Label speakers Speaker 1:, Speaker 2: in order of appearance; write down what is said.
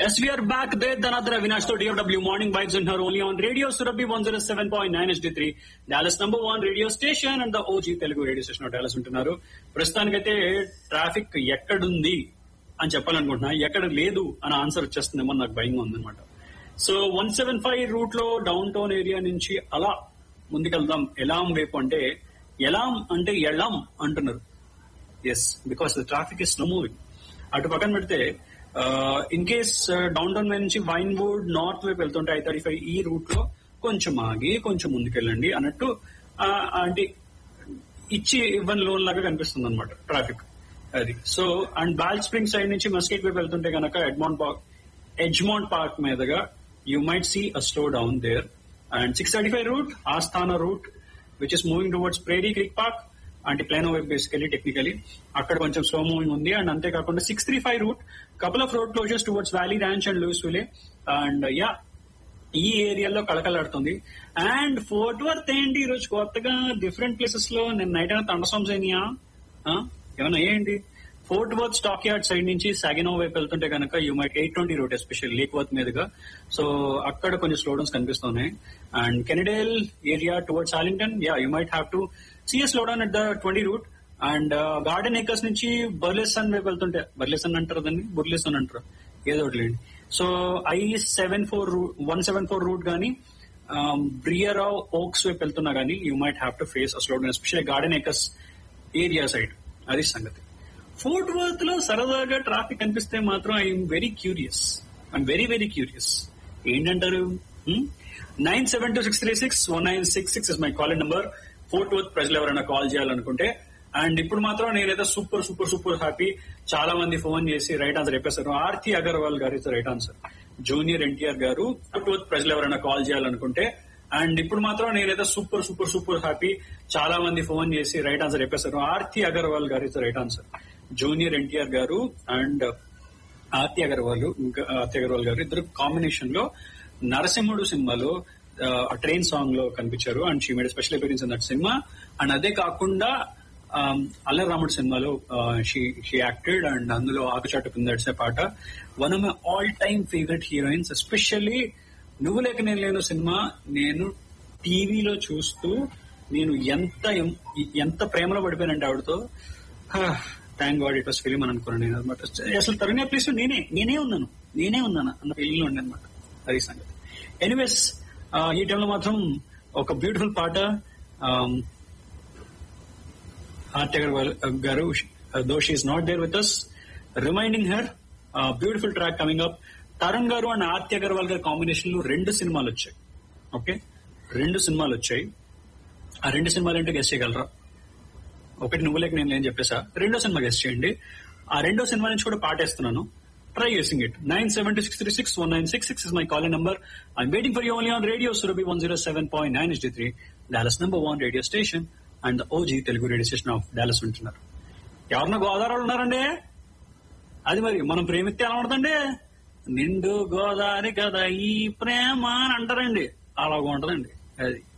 Speaker 1: Yes, we are back there. Another Avinash to DFW Morning Vibes in her only on Radio Surabhi 107.9 HD3, Dallas number one radio station and the OG Telugu radio station of Dallas ఉంటున్నారు ప్రస్తుతానికైతే traffic ఎక్కడుంది అని చెప్పాలనుకుంటున్నా ఎక్కడ లేదు అని answer వచ్చేస్తుందేమో నాకు భయంగా ఉందన్నమాట so one seven five route లో డౌన్ టౌన్ ఏరియా నుంచి అలా ముందుకెళ్దాం ఎలాం వైపు అంటే ఎలాం అంటే ఎలాం అంటున్నారు yes because the traffic is slow moving అటు పక్కన పెడితే ఇన్ కేస్ డౌన్ టౌన్ నుంచి వైన్ వుడ్ నార్త్ వైపు వెళ్తుంటే ఐ థర్టీ ఫైవ్ ఈ రూట్ లో కొంచెం ఆగి కొంచెం ముందుకెళ్ళండి అన్నట్టు ఆ, అంటే ఇచ్చి ఇవ్వని లోన్ లాగా కనిపిస్తుంది అనమాట ట్రాఫిక్ అది so and Balch Springs side నుంచి మస్కేట్ వైపు వెళ్తుంటే కనుక ఎడ్మాంట్ పార్క్ ఎడ్జ్మాంట్ పార్క్ మీదుగా you might see a slow down there and six thirty five route ఆస్థాన route which is moving towards Prairie Creek Park అంటే Plano వైపు basically technically అక్కడ కొంచెం స్లో మూవింగ్ ఉంది అండ్ అంతేకాకుండా six three five route couple of road closures towards Valley Ranch and Lewisville and yeah ఈ ఏరియాలో కళకళాడుతుంది and fort worth ఏంటి ఈ రోజు కొత్తగా డిఫరెంట్ ప్లేసెస్ లో నేను నైట్ అయినా తండసోమ్స్ అయినాయా ఆ? ఏమన్నా అయ్యేయండి Fort Worth Stockyard side నుంచి సాగినో వైపు వెళ్తుంటే కనుక you might eight twenty route especially Lake Worth మీదుగా సో అక్కడ కొంచెం స్లోడౌన్స్ కనిపిస్తున్నాయి and Kennedale area towards Arlington yeah you might have to see slowdown at the twenty route and Garden Acres నుంచి Burleson వైపు వెళ్తుంటే బర్లెసన్ అంటారు దాన్ని బుర్లెసన్ అంటారు ఏదో ఒకటి లేండి so I seven four one seven four route కానీ బ్రియరావ్ ఓక్స్ వైపు వెళ్తున్నా కానీ you might have to face slowdown especially Garden Acres area side అది సంగతి ఫోర్ట్ వర్త్ లో సరదాగా ట్రాఫిక్ కనిపిస్తే మాత్రం I'm very curious I'm very very curious ఏంటంటారు nine seven two six three six one nine six six is my call number Fort Worth ప్రజలు ఎవరైనా call చేయాలనుకుంటే అండ్ ఇప్పుడు మాత్రం నేనైతే సూపర్ సూపర్ సూపర్ హ్యాపీ చాలా మంది ఫోన్ చేసి రైట్ ఆన్సర్ చెప్పేశారు Aarti Agarwal garu is right answer Junior NTR garu Fort Worth ప్రజలు ఎవరైనా కాల్ చేయాలనుకుంటే అండ్ ఇప్పుడు మాత్రం నేనైతే సూపర్ సూపర్ సూపర్ హ్యాపీ చాలా మంది ఫోన్ చేసి రైట్ ఆన్సర్ చెప్పేశారు Aarti Agarwal garu is right answer Junior NTR garu and Aarti Agarwal ఇంకా ఆర్తి అగర్వాల్ గారు ఇద్దరు కాంబినేషన్ లో నరసింహుడు సినిమాలో ఆ ట్రైన్ సాంగ్ లో కనిపించారు and she made special appearance in that cinema and అదే కాకుండా అల్లర్ రాముడు సినిమాలో షీ యాక్టెడ్ అండ్ అందులో ఆకుచాటు కిందడిసే పాట one of my all time favourite heroines especially నువ్వు లేక నేను లేను సినిమా నేను టీవీలో చూస్తూ నేను ఎంత ఎంత ప్రేమలో పడిపోయానంటే ఆవిడతో thank god it was film అని అనుకున్నాను నేను అనమాట అసలు తరుణే ప్లేస్ నేనే నేనే ఉన్నాను నేనే ఉన్నాను అన్న ఫీలింగ్ లో ఉండే అనమాట అది సంగతి ఎనీవేస్ ఈ టైంలో మాత్రం ఒక బ్యూటిఫుల్ పాట Aarti Agarwal garu though she's not there with us reminding her beautiful track coming up Tarun garu and Aarti Agarwal గారి కాంబినేషన్ లో రెండు సినిమాలు వచ్చాయి ఓకే రెండు సినిమాలు వచ్చాయి ఆ రెండు సినిమాలు ఏంటో గెస్ట్ చేయగలరా ఒకటి నువ్వు లేక నేను ఏం చెప్పేసా రెండో సినిమా గెస్ట్ చేయండి ఆ రెండో సినిమా నుంచి కూడా పాటేస్తున్నాను ట్రై చేసింగ్ it nine seven two six three six one nine six six is my call number I'm waiting for you only on radio Surabhi one zero seven point nine S three Dallas number one radio station and OG Telugu radio station of Dallas ఉంటున్నారు ఎవరన్నా గోదావరి ఉన్నారండి అది మరి మనం ప్రేమిస్తే ఎలా ఉంటుందండి నిండు గోదావరి కదా ఈ ప్రేమ అని అంటారండి అలాగ ఉంటదండి అది